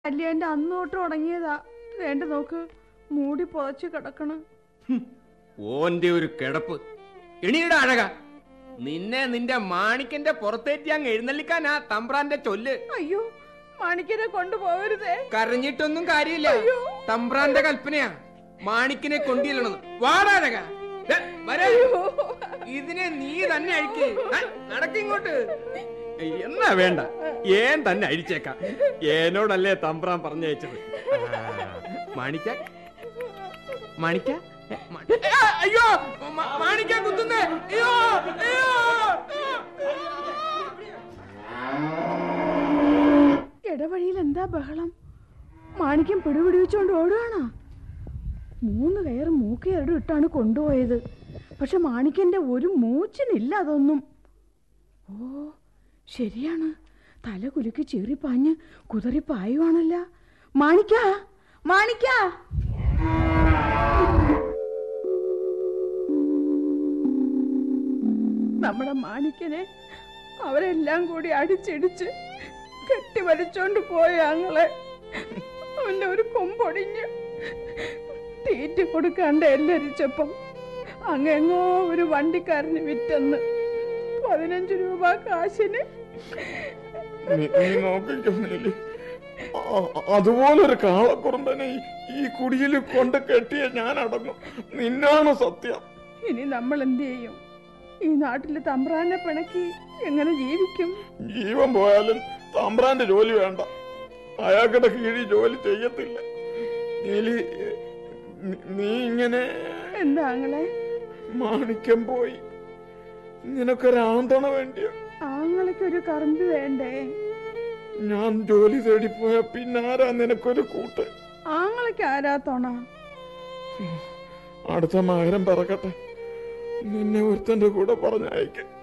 കല്യാണ്ട് അന്ന് തൊട്ട് തുടങ്ങിയതാ വേണ്ട നോക്ക് മൂടി പുതച്ച് കിടക്കണ് ഓന്റെ ഒരു കിടപ്പ് എണീടാ അഴക നിന്നെ നിന്റെ മാണിക്കന്റെ പുറത്തേറ്റി അങ്ങ് എഴുന്നള്ളിക്കാനാ തമ്പ്രാന്റെ ചൊല്ല് അയ്യോ മാണിക്കനെ കൊണ്ടുപോകരുതേ കരഞ്ഞിട്ടൊന്നും കാര്യമില്ല തമ്പ്രാന്റെ കൽപ്പനയാ മാണിക്കിനെ കൊണ്ടില്ലെന്ന് വാടാ അഴക ദേ, വരേ. ഇതിനെ നീ തന്നെ അഴിക്ക് നടക്കിങ്ങോട്ട് എന്നാ വേണ്ട ഏൻ തന്നെ അഴിച്ചേക്കാം ഏനോടല്ലേ തമ്പ്രാൻ പറഞ്ഞയച്ചത് മാണിക്ക മാണിക്ക മ- ഏ, അയ്യോ മ- മാണിക്ക കുത്തുന്നേ അയ്യോ അയ്യോ ഇടവഴിയിൽ എന്താ ബഹളം മാണിക്യം പിടിപിടിച്ചുകൊണ്ട് ഓടുകയാണോ മൂന്ന് കയറ് മൂക്കയറും ഇട്ടാണ് കൊണ്ടുപോയത് പക്ഷെ മാണിക്കന്റെ ഒരു മൂച്ചിനില്ല അതൊന്നും ഓ ശരിയാണ് തല കുലുക്കി ചീറിപ്പാഞ്ഞ് കുതിറിപ്പായുവാണല്ല മാണിക്ക മാണിക്ക നമ്മുടെ മാണിക്കനെ അവരെല്ലാം കൂടി അടിച്ചിടിച്ച് കെട്ടി വലിച്ചോണ്ട് പോയ ഞങ്ങളെ അവന്റെ ഒരു കൊമ്പൊടിഞ്ഞ് തീറ്റ കൊടുക്കാണ്ട് എല്ലരിച്ചപ്പം അങ്ങെങ്ങോ ഒരു വണ്ടിക്കാരന് വിറ്റെന്ന് പതിനഞ്ച് രൂപ കാശിന് നീ നീ നോക്കിക്കോ നീലി ആ- അതുപോലൊരു കാളക്കുറുമ്പനെ ഈ- ഈ കുടിയിൽ കൊണ്ട് കെട്ടിയ ഞാൻ അടങ്ങും നിന്നാണ് സത്യം ഇനി നമ്മൾ എന്ത് ചെയ്യും ഈ നാട്ടില് തമ്പ്രാനെ പിണക്കി എങ്ങനെ ജീവിക്കും ജീവൻ പോയാലും തമ്പ്രാന്റെ ജോലി വേണ്ട അയാളുടെ കീഴിൽ ജോലി ചെയ്യത്തില്ല നീലി നീ- നീ ഇങ്ങനെ എന്താ ആങ്ങളെ മാണിക്കം പോയി നിനക്കൊരാന്തണ വേണ്ടിയ ആങ്ങളയ്ക്ക് ഒരു കറമ്പ് വേണ്ടേ ഞാൻ ജോലി തേടിപ്പോയ പിന്നാരാ നിനക്കൊരു കൂട്ട് ആങ്ങളയ്ക്ക് ആരാ തോണ അടുത്ത മകരം പറക്കട്ടെ നിന്നെ ഒരുത്തന്റെ കൂടെ പറഞ്ഞയക്കാം